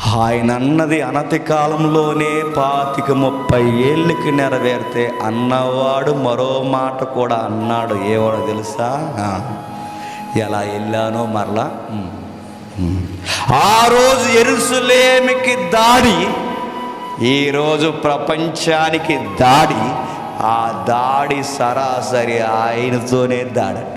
ఆయన అన్నది అనతి కాలంలోనే పాతిక ముప్పై ఏళ్ళకి నెరవేరితే అన్నవాడు మరో మాట కూడా అన్నాడు ఏవాడో తెలుసా ఆ, ఎలా వెళ్ళానో మరలా ఉమ్, ఉమ్. ఆ రోజు ఎరుసలేమికి దాడి ఈరోజు ప్రపంచానికి దాడి ఆ దాడి సరాసరి ఆయనతోనే దాడట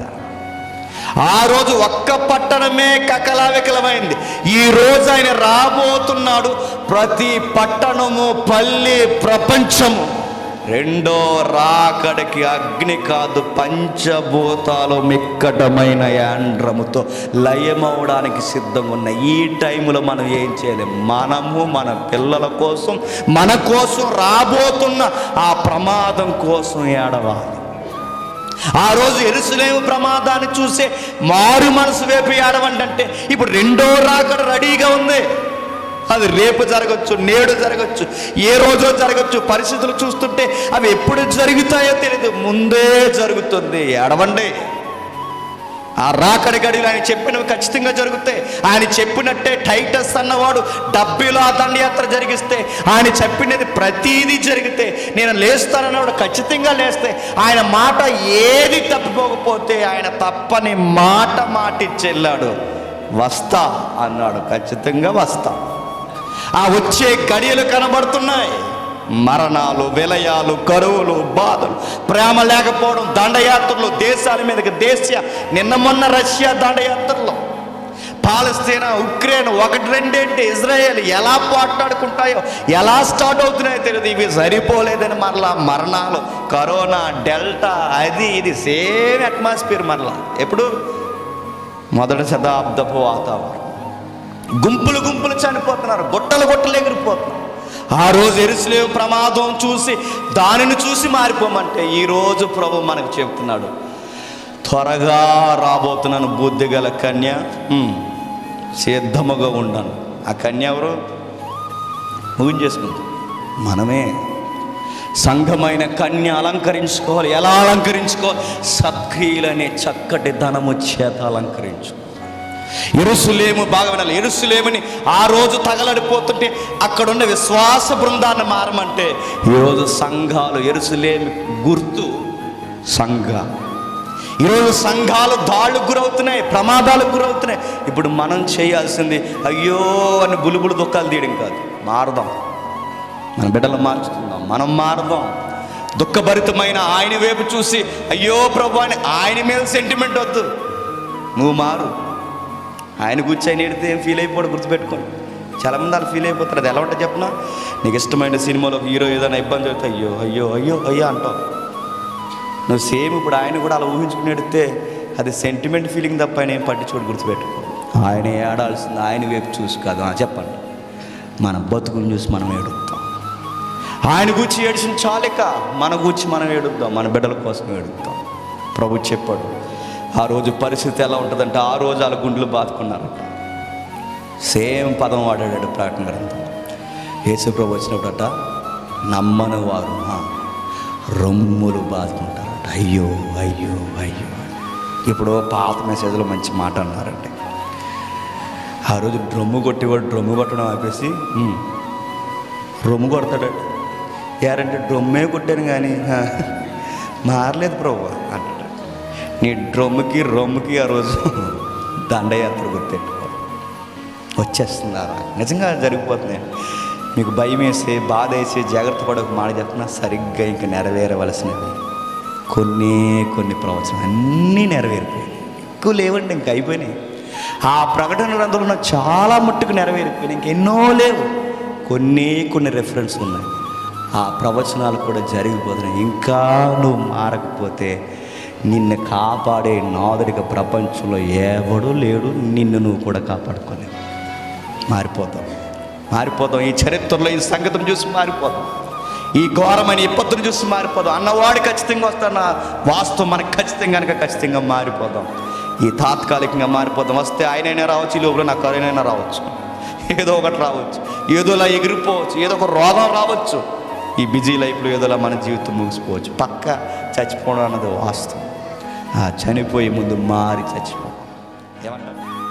ఆ రోజు ఒక్క పట్టణమే కకలావికలమైంది ఈ రోజు ఆయన రాబోతున్నాడు ప్రతి పట్టణము పల్లి ప్రపంచము రెండో రాకడికి అగ్ని కాదు పంచభూతాలు మిక్కటమైన యాండ్రముతో లయమవడానికి సిద్ధంగా ఉన్న ఈ టైంలో మనం ఏం చేయలేం మనము మన పిల్లల కోసం మన కోసం రాబోతున్న ఆ ప్రమాదం కోసం ఏడవాలి ఆ రోజు ఎరుసలేము ప్రమాదాన్ని చూసే మారు మనసు వైపు ఏడవంటే ఇప్పుడు రెండో రాకడ రెడీగా ఉంది అది రేపు జరగచ్చు నేడు జరగచ్చు ఏ రోజో జరగచ్చు పరిస్థితులు చూస్తుంటే అవి ఎప్పుడు జరుగుతాయో తెలియదు ముందే జరుగుతుంది ఏడవండి ఆ రాకడి గడిలో ఆయన చెప్పినవి ఖచ్చితంగా జరుగుతాయి ఆయన చెప్పినట్టే టైటస్ అన్నవాడు డబ్బీలో ఆ దండయాత్ర జరిగిస్తే ఆయన చెప్పినది ప్రతీది జరిగితే నేను లేస్తానన్నవాడు ఖచ్చితంగా లేస్తే ఆయన మాట ఏది తప్పిపోకపోతే ఆయన తప్పని మాట మాటిచ్చి వెళ్ళాడు వస్తా అన్నాడు ఖచ్చితంగా వస్తా ఆ వచ్చే గడియలు కనబడుతున్నాయి మరణాలు విలయాలు కరువులు బాధలు ప్రేమ లేకపోవడం దండయాత్రలు దేశాల మీదకి దేశ నిన్న మొన్న రష్యా దండయాత్రలో పాలస్తీనా ఉక్రెయిన్ ఒకటి రెండేంటి ఇజ్రాయెల్ ఎలా పోట్లాడుకుంటాయో ఎలా స్టార్ట్ అవుతున్నాయో తెలియదు ఇవి సరిపోలేదని మరలా మరణాలు కరోనా డెల్టా అది ఇది సేమ్ అట్మాస్ఫియర్ మరలా ఎప్పుడు మొదటి శతాబ్దపు వాతావరణం గుంపులు గుంపులు చనిపోతున్నారు గుట్టలు గుట్టలు ఎగిరిపోతున్నారు ఆ రోజు ఎరుసలేవు ప్రమాదం చూసి దానిని చూసి మారిపోమంటే ఈ రోజు ప్రభు మనకు చెప్తున్నాడు త్వరగా రాబోతున్నాను బుద్ధి గల కన్య ఉమ్, సిద్ధముగా ఉన్నాను ఆ కన్య ఎవరు ముగించేసుకుంది మనమే సంఘమైన కన్య అలంకరించుకోవాలి ఎలా అలంకరించుకోవాలి సత్క్రియలనే చక్కటి ధనము చేత అలంకరించు ఎరుసులేము బాగా వినాలి ఎరుసులేముని ఆ రోజు తగలడిపోతుంటే అక్కడున్న విశ్వాస బృందాన్ని మారమంటే ఈరోజు సంఘాలు ఎరుసులేమి గుర్తు సంఘ ఈరోజు సంఘాలు దాళ్ళకు గురవుతున్నాయి ప్రమాదాలకు గురవుతున్నాయి ఇప్పుడు మనం చేయాల్సింది అయ్యో అని బులుబులు దుఃఖాలు తీయడం కాదు మారదాం మన బిడ్డలు మార్చుకుందాం మనం మారదాం దుఃఖభరితమైన ఆయన వైపు చూసి అయ్యో ప్రభు అని ఆయన మీద సెంటిమెంట్ వద్దు నువ్వు మారు ఆయన కూర్చొని ఎడితే ఏం ఫీల్ అయిపోడు గుర్తుపెట్టుకోండి చాలామంది వాళ్ళు ఫీల్ అయిపోతారు అది ఎలా ఉంటుంది చెప్పనా నీకు ఇష్టమైన సినిమాలో ఒక హీరో ఏదైనా ఇబ్బంది అవుతే అయ్యో అయ్యో అయ్యో అయ్యో అంటావు నువ్వు సేమ్ ఇప్పుడు ఆయన కూడా అలా ఊహించుకుని ఎడితే అది సెంటిమెంట్ ఫీలింగ్ తప్ప ఆయన ఏం పట్టించుకోడు గుర్తుపెట్టుకో ఆయన ఏడాల్సింది ఆయన వైపు చూసి కాదు ఆ, చెప్పండి మన బతుకుని చూసి మనం ఏడుద్దాం ఆయన గూర్చి ఏడ్చిన చాలిక మన గూర్చి మనం ఏడుద్దాం మన బిడ్డల కోసం ఏడుద్దాం ప్రభు చెప్పాడు ఆ రోజు పరిస్థితి ఎలా ఉంటుందంటే ఆ రోజు వాళ్ళ గుండెలు బాదుకున్నారు సేమ్ పదం వాడాడు ప్రకటన గ్రంథం యేసు ప్రభు వచ్చినప్పుడట నమ్మని వారు ఆ, రొమ్ములు బాదుకుంటారట అయ్యో అయ్యో అయ్యో ఇప్పుడు పాత మెసేజ్లో మంచి మాట అన్నారండి ఆ రోజు డ్రమ్ము కొట్టేవాడు డ్రమ్ము కొట్టడం ఆపేసి "ఉమ్, రొమ్ము కొడతాడట యారంటే డ్రమ్మే కొట్టాను కానీ "హా, మారలేదు ప్రభు అంటాడు నీ డ్రమ్ముకి రొమ్ముకి ఆ రోజు దండయాత్ర గుర్తెట్టుకో వచ్చేస్తున్నారా నిజంగా జరిగిపోతుంది మీకు భయం వేసి బాధ వేసి జాగ్రత్త పడక మాట చెప్పినా సరిగ్గా ఇంకా నెరవేరవలసినవి కొన్ని కొన్ని ప్రవచనాలు అన్నీ నెరవేరిపోయాయి ఎక్కువ లేవండి ఇంక అయిపోయినాయి ఆ ప్రకటన గ్రంథంలో చాలా మట్టుకు నెరవేరిపోయినాయి ఇంకెన్నో లేవు కొన్ని కొన్ని రెఫరెన్స్ ఉన్నాయి ఆ ప్రవచనాలు కూడా జరిగిపోతున్నాయి ఇంకా నువ్వు మారకపోతే నిన్ను కాపాడే నాదుడిక ప్రపంచంలో ఎవడు లేడు నిన్ను నువ్వు కూడా కాపాడుకోలేవు మారిపోతాం మారిపోతాం ఈ చరిత్రలో ఈ సంగతిని చూసి మారిపోతాం ఈ ఘోరమైన విపత్తును చూసి మారిపోదాం అన్నవాడు ఖచ్చితంగా వస్తాన వాస్తవం మనకు ఖచ్చితంగా కనుక ఖచ్చితంగా మారిపోదాం ఈ తాత్కాలికంగా మారిపోదాం వస్తే ఆయనైనా రావచ్చు ఈ లోపల నాకు ఎవరైనా రావచ్చు ఏదో ఒకటి రావచ్చు ఏదోలా ఎగిరిపోవచ్చు ఏదో ఒక రోగం రావచ్చు ఈ బిజీ లైఫ్లో ఏదోలా మన జీవితం ముగిసిపోవచ్చు పక్క చచ్చిపోవడం అన్నది వాస్తవం ఆ చనిపోయే ముందు మారి చచ్చిపో ఏమంటారు